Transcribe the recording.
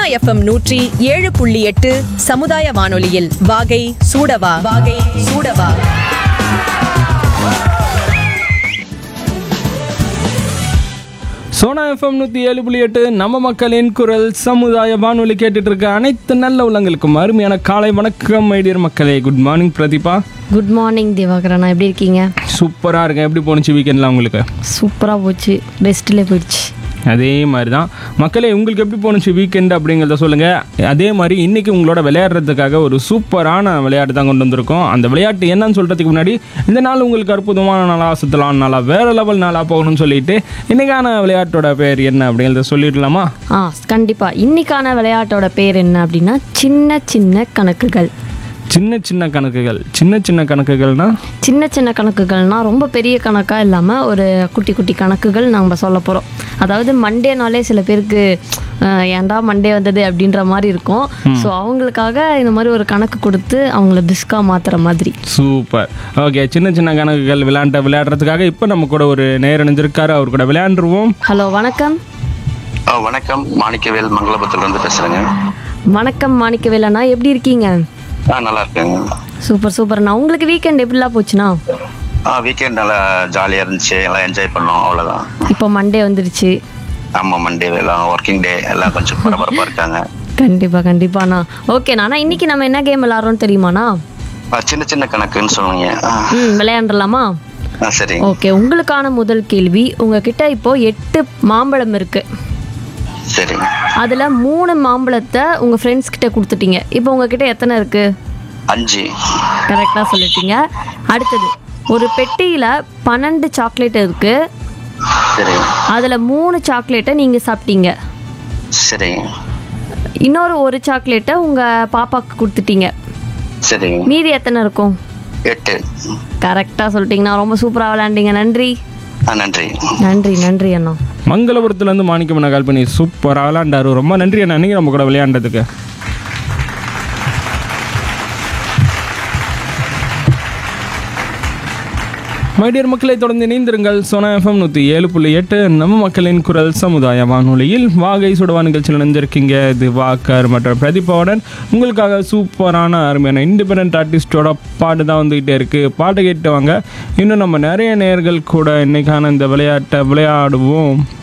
FM நூற்றி ஏழு புள்ளி எட்டு சமுதாய வானொலியில் வாகை சூடவா வாகை சூடவா சோனா எஃப்எம் நூற்றி ஏழு புள்ளி எட்டு நம்ம மக்களின் குரல் சமுதாய வானொலி கேட்டுட்டு இருக்க அனைத்து நல்ல உள்ளங்களுக்கும் அருமையான காலை வணக்கம் மைடியர் மக்களே good morning Pratibha good morning திவாகரண்ணா எப்படி இருக்கீங்க சூப்பராக இருக்கேன் எப்படி போணுச்சு வீக்கெண்ட்லாம் உங்களுக்கு சூப்பராக போச்சு பெஸ்ட்டில் போயிடுச்சு அதே மாதிரி தான் மக்களே உங்களுக்கு எப்படி போணுச்சு வீக்கெண்ட் அப்படிங்கிறத சொல்லுங்கள் அதே மாதிரி இன்றைக்கி உங்களோட விளையாடுறதுக்காக ஒரு சூப்பரான விளையாட்டு தான் கொண்டு வந்திருக்கோம் அந்த விளையாட்டு என்னன்னு சொல்கிறதுக்கு முன்னாடி இந்த நாள் உங்களுக்கு அற்புதமான நாளாக சுற்றலாம் நாளாக வேறு லெவல் நாளாக போகணும்னு சொல்லிட்டு இன்றைக்கான விளையாட்டோட பேர் என்ன அப்படிங்கிறத சொல்லிடலாமா ஆ கண்டிப்பாக இன்னைக்கான விளையாட்டோட பேர் என்ன அப்படின்னா சின்ன சின்ன கணக்குகள் சின்ன சின்ன கணக்குகள் சின்ன சின்ன கணக்குகள்னா சின்ன சின்ன கணக்குகள்னா ரொம்ப பெரிய கணக்காக இல்லாமல் ஒரு குட்டி குட்டி கணக்குகள் நம்ம சொல்ல போகிறோம் அதாவது மண்டேனாலே சில பேருக்கு அஹ், ஏன்டா மண்டே வந்தது அப்படின்ற மாதிரி இருக்கும் ஸோ அவங்களுக்காக இந்த மாதிரி ஒரு கணக்கு கொடுத்து அவங்கள பிஸ்கா மாத்துற மாதிரி சூப்பர் ஓகே சின்ன சின்ன கணக்குகள் விளையாண்ட விளையாடுறதுக்காக இப்போ நம்ம கூட ஒரு நேர் இணைஞ்சிருக்காரு அவர் கூட விளையாண்டுருவோம் ஹலோ வணக்கம் ஆ, வணக்கம் மாணிக்கவேல் மங்களபுரத்துல இருந்து பேசுறேங்க வணக்கம் மாணிக்கவேலண்ணா எப்படி இருக்கீங்க ஆ நல்லா இருக்கேங்க சூப்பர் சூப்பர்ண்ணா உங்களுக்கு வீக்கெண்ட் எப்படிலாம் போச்சுண்ணா ஆ வீக்கெண்ட் நல்லா ஜாலியா இருந்துச்சு எல்லாம் என்ஜாய் பண்ணோம் அவ்வளவுதான் இப்போ மண்டே வந்துருச்சு ஆமா மண்டே எல்லாம் ஒர்க்கிங் டே எல்லாம் கொஞ்சம் பரபரப்பா இருக்காங்க கண்டிப்பா கண்டிப்பாண்ணா ஓகேண்ணா ஆனால் இன்னைக்கு நம்ம என்ன கேம் விளாட்றோம்னு தெரியுமாண்ணா ஆ, சின்ன சின்ன கணக்குன்னு சொல்லுவீங்க ஆ, ம் விளையாண்டுலாமா ஆ சரி ஓகே உங்களுக்கான முதல் கேள்வி உங்ககிட்ட இப்போ எட்டு மாம்பழம் இருக்கு சரி அதில் மூணு மாம்பழத்தை உங்கள் ஃப்ரெண்ட்ஸ் கிட்ட கொடுத்துட்டீங்க இப்போ உங்ககிட்ட எத்தனை இருக்கு அஞ்சு கரெக்டாக சொல்லிட்டீங்க அடுத்தது ஒரு பெட்டியில் பன்னெண்டு சாக்லேட் இருக்கு சரி அதில் மூணு சாக்லேட்டை நீங்கள் சாப்பிட்டீங்க சரி இன்னொரு ஒரு சாக்லேட்டை உங்கள் பாப்பாவுக்கு கொடுத்துட்டீங்க சரி மீதி எத்தனை இருக்கும் எட்டு கரெக்டாக சொல்லிட்டீங்கண்ணா ரொம்ப சூப்பராக விளையாண்டீங்க நன்றி ஆ நன்றி நன்றி நன்றி அண்ணா மங்களபுரத்துலேருந்து மாணிக்கம் கால் பண்ணி சூப்பராக விளையாண்டாரு ரொம்ப நன்றி அண்ணா நீங்கள் நம்ம கூட விளையாண்டதுக்கு மைடியர் மக்களை தொடர்ந்து இணைந்திருங்கள் சோனா எஃப்எம் நூற்றி ஏழு புள்ளி எட்டு நம்ம மக்களின் குரல் சமுதாய வானொலியில் வாகை சுடவா நிகழ்ச்சியில் இணைஞ்சிருக்கீங்க இது வாக்கர் மற்றும் பிரதீபாவுடன் உங்களுக்காக சூப்பரான அருமையான இண்டிபெண்ட் ஆர்டிஸ்டோட பாட்டு தான் வந்துகிட்டே இருக்குது பாட்டு கேட்டு வாங்க இன்னும் நம்ம நிறைய நேர்கள் கூட இன்னைக்கான இந்த விளையாட்டை விளையாடுவோம்